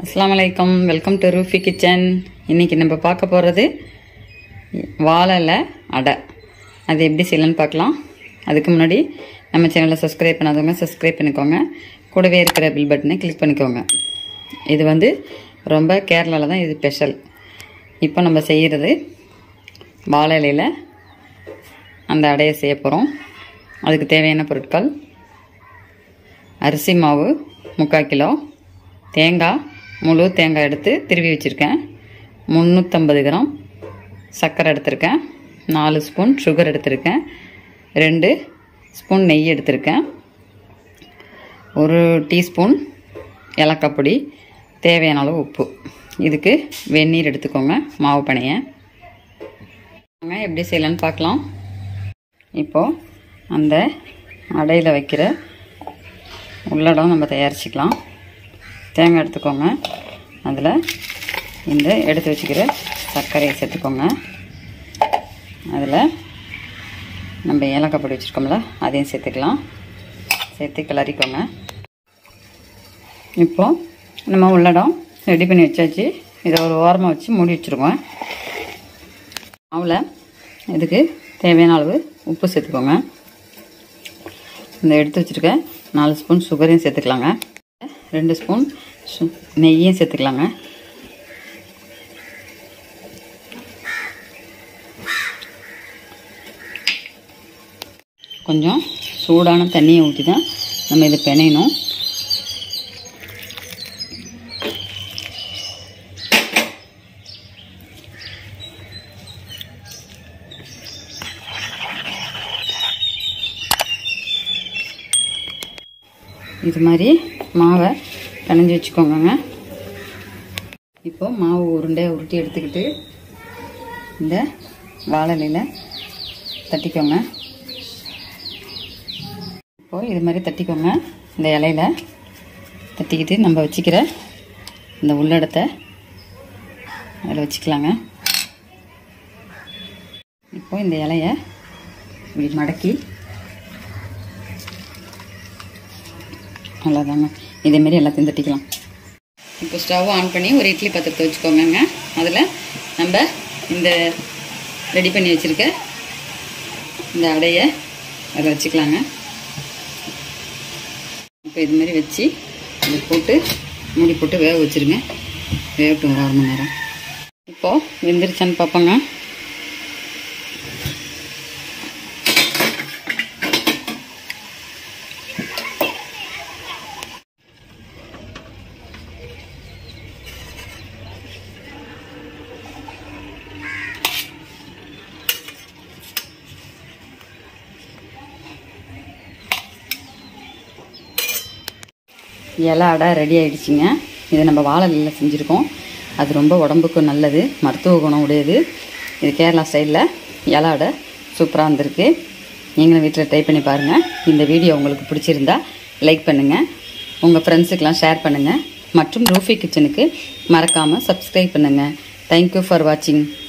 அஸ்ஸலாமு அலைக்கும் welcome to ரூஃபி kitchen இன்னைக்கு நம்ம பார்க்க போகிறது வாழைல அடை அது எப்படி செய்யலாம்னு பார்க்கலாம் அதுக்கு முன்னாடி நம்ம சேனலை சப்ஸ்கிரைப் பண்ணாதவங்க சப்ஸ்கிரைப் பண்ணிக்கோங்க கூடவே இருக்கிற பில் பட்டனை கிளிக் பண்ணிக்கோங்க இது வந்து ரொம்ப கேரளாவில் தான் இது ஸ்பெஷல் இப்போ நம்ம செய்கிறது வாழை இலையில அந்த அடையை செய்ய போகிறோம் அதுக்கு தேவையான பொருட்கள் அரிசி மாவு முக்கால் கிலோ தேங்காய் முழு தேங்காய் எடுத்து திருவி வச்சுருக்கேன் முந்நூற்றம்பது கிராம் சர்க்கரை எடுத்திருக்கேன் நாலு ஸ்பூன் சுகர் எடுத்திருக்கேன் ரெண்டு ஸ்பூன் நெய் எடுத்திருக்கேன் ஒரு டீஸ்பூன் ஏலக்காய் பொடி தேவையான அளவு உப்பு இதுக்கு வெந்நீர் எடுத்துக்கோங்க மாவு பனையை வாங்க எப்படி செய்யலான்னு பார்க்கலாம் இப்போது அந்த அடையில் வைக்கிற உள்ளடம் நம்ம தயாரிச்சுக்கலாம் தேங்காய் எடுத்துக்கோங்க அதில் இந்த எடுத்து வச்சுக்கிற சர்க்கரையை சேர்த்துக்கோங்க அதில் நம்ம ஏலக்காய் பொடி வச்சுருக்கோம்ல அதையும் சேர்த்துக்கலாம் சேர்த்து கிளறிக்கோங்க இப்போது நம்ம உள்ளடம் ரெடி பண்ணி வச்சாச்சு இதை ஒரு ஓரமாக வச்சு மூடி வச்சுருக்கோம் மாவில் இதுக்கு தேவையான அளவு உப்பு சேர்த்துக்கோங்க இந்த எடுத்து வச்சுருக்க நாலு ஸ்பூன் சுகரையும் சேர்த்துக்கலாங்க ரெண்டு ஸ்பூன் சு- நெய்யும் சேர்த்துக்கலாங்க கொஞ்சம் சூடான தண்ணியை ஊற்றி தான் நம்ம இதை பிணையணும் இது மாதிரி மாவை பிணைஞ்சு வச்சுக்கோங்கங்க இப்போ மாவு உருண்டையை உருட்டி எடுத்துக்கிட்டு இந்த வாழை இலையில தட்டிக்கோங்க இப்போ இது மாதிரி தட்டிக்கோங்க இந்த இலையில தட்டிக்கிட்டு நம்ம வச்சுக்கிற இந்த உள்ளடத்தை அதில் வச்சுக்கலாங்க இப்போ இந்த இலைய இப்படி மடக்கி அவ்வளோதாங்க இதேமாரி எல்லாத்தையும் தட்டிக்கலாம் இப்போ ஸ்டவ் ஆன் பண்ணி ஒரு இட்லி பாத்திரத்தை வச்சுக்கோங்கங்க அதில் நம்ம இந்த ரெடி பண்ணி வச்சுருக்க இந்த அடையை அதில் வச்சுக்கலாங்க இப்போ இது மாதிரி வச்சு இதை போட்டு மூடி போட்டு வேக வச்சுருங்க வேகட்டும் ஒரு அரை மணி நேரம் இப்போது வெந்துருச்சான்னு பார்ப்போங்க இலை அடை ரெடி ஆயிடுச்சுங்க இது நம்ம வாழை இலையில செஞ்சுருக்கோம் அது ரொம்ப உடம்புக்கு நல்லது மருத்துவ குணம் உடையது இது கேரளா ஸ்டைலில் இலை அடை சூப்பராக வந்திருக்கு நீங்களும் வீட்டில் ட்ரை பண்ணி பாருங்கள் இந்த வீடியோ உங்களுக்கு பிடிச்சிருந்தா லைக் பண்ணுங்கள் உங்கள் ஃப்ரெண்ட்ஸுக்கெலாம் ஷேர் பண்ணுங்கள் மற்றும் ரூஃபி கிச்சனுக்கு மறக்காமல் சப்ஸ்கிரைப் பண்ணுங்கள் தேங்க்யூ ஃபார் வாட்சிங்